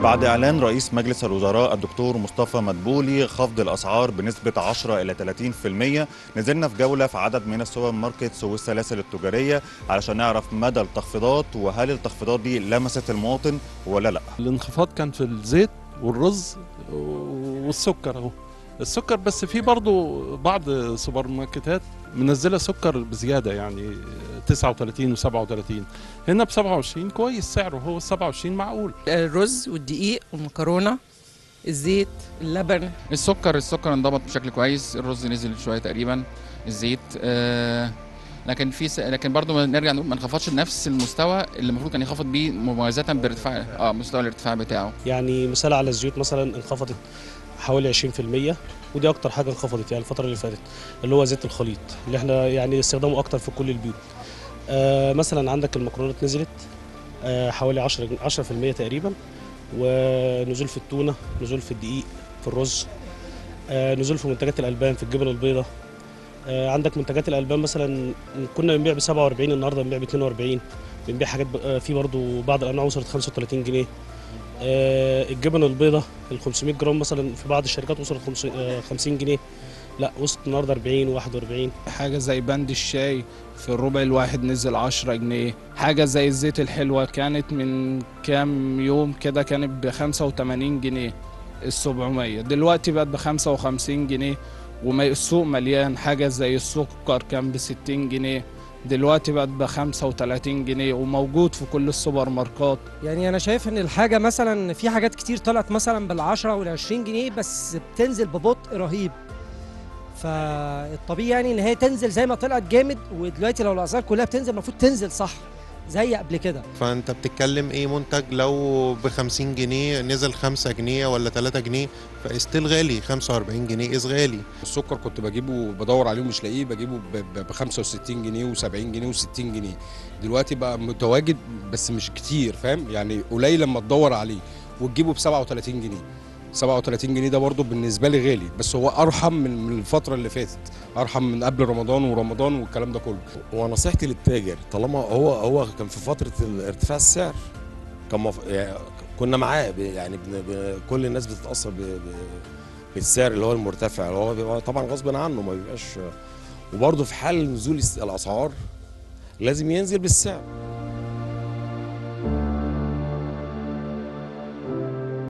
بعد إعلان رئيس مجلس الوزراء الدكتور مصطفى مدبولي خفض الأسعار بنسبة 10 إلى 30% نزلنا في جولة في عدد من السوبر ماركتس والسلاسل التجارية علشان نعرف مدى التخفيضات وهل التخفيضات دي لمست المواطن ولا لا الانخفاض كان في الزيت والرز والسكر اهو السكر بس في برضه بعض سوبر ماركتات منزله سكر بزياده يعني 39 و37 هنا ب 27 كويس سعره هو 27 معقول الرز والدقيق والمكرونه الزيت اللبن السكر السكر انضبط بشكل كويس الرز نزل شويه تقريبا الزيت آه لكن في س... لكن برضه نرجع نقول ما انخفضش لنفس المستوى اللي المفروض كان يخفض بيه موازاه بارتفاع اه مستوى الارتفاع بتاعه يعني مثال على الزيوت مثلا انخفضت حوالي 20% ودي اكتر حاجه انخفضت يعني الفتره اللي فاتت اللي هو زيت الخليط اللي احنا يعني استخدامه اكتر في كل البيوت آه مثلا عندك المكرونات نزلت آه حوالي 10 10% تقريبا ونزول في التونه نزول في الدقيق في الرز آه نزول في منتجات الالبان في الجبن البيضاء آه عندك منتجات الالبان مثلا كنا بنبيع ب 47 النهارده بنبيع ب 42 بنبيع حاجات آه في برضه بعض الانواع وصلت 35 جنيه آه الجبن البيضاء ال 500 جرام مثلا في بعض الشركات وصلت 50 جنيه لا وصلت النهارده 40 41 حاجه زي بند الشاي في الربع الواحد نزل 10 جنيه حاجه زي الزيت الحلوه كانت من كام يوم كده كانت ب 85 جنيه ال 700 دلوقتي بقت ب 55 جنيه والسوق مليان حاجه زي السكر كان ب 60 جنيه دلوقتي بقت ب 35 جنيه وموجود في كل السوبر ماركات يعني انا شايف ان الحاجه مثلا في حاجات كتير طلعت مثلا بال 10 وال 20 جنيه بس بتنزل ببطء رهيب فالطبيعي يعني ان هي تنزل زي ما طلعت جامد ودلوقتي لو الاسعار كلها بتنزل المفروض تنزل صح زي قبل كده فانت بتتكلم ايه منتج لو ب 50 جنيه نزل 5 جنيه ولا 3 جنيه فاستيل غالي 45 جنيه از غالي السكر كنت بجيبه بدور عليه ومش لاقيه بجيبه ب 65 جنيه و70 جنيه و60 جنيه دلوقتي بقى متواجد بس مش كتير فاهم يعني قليل لما تدور عليه وتجيبه ب 37 جنيه 37 جنيه ده برضه بالنسبه لي غالي بس هو ارحم من الفتره اللي فاتت ارحم من قبل رمضان ورمضان والكلام ده كله ونصيحتي للتاجر طالما هو هو كان في فتره ارتفاع السعر كان مف... يعني كنا معاه يعني بن... ب... كل الناس بتتاثر ب... ب... بالسعر اللي هو المرتفع اللي هو بيبقى طبعا غصب عنه ما بيبقاش وبرضه في حال نزول الاسعار لازم ينزل بالسعر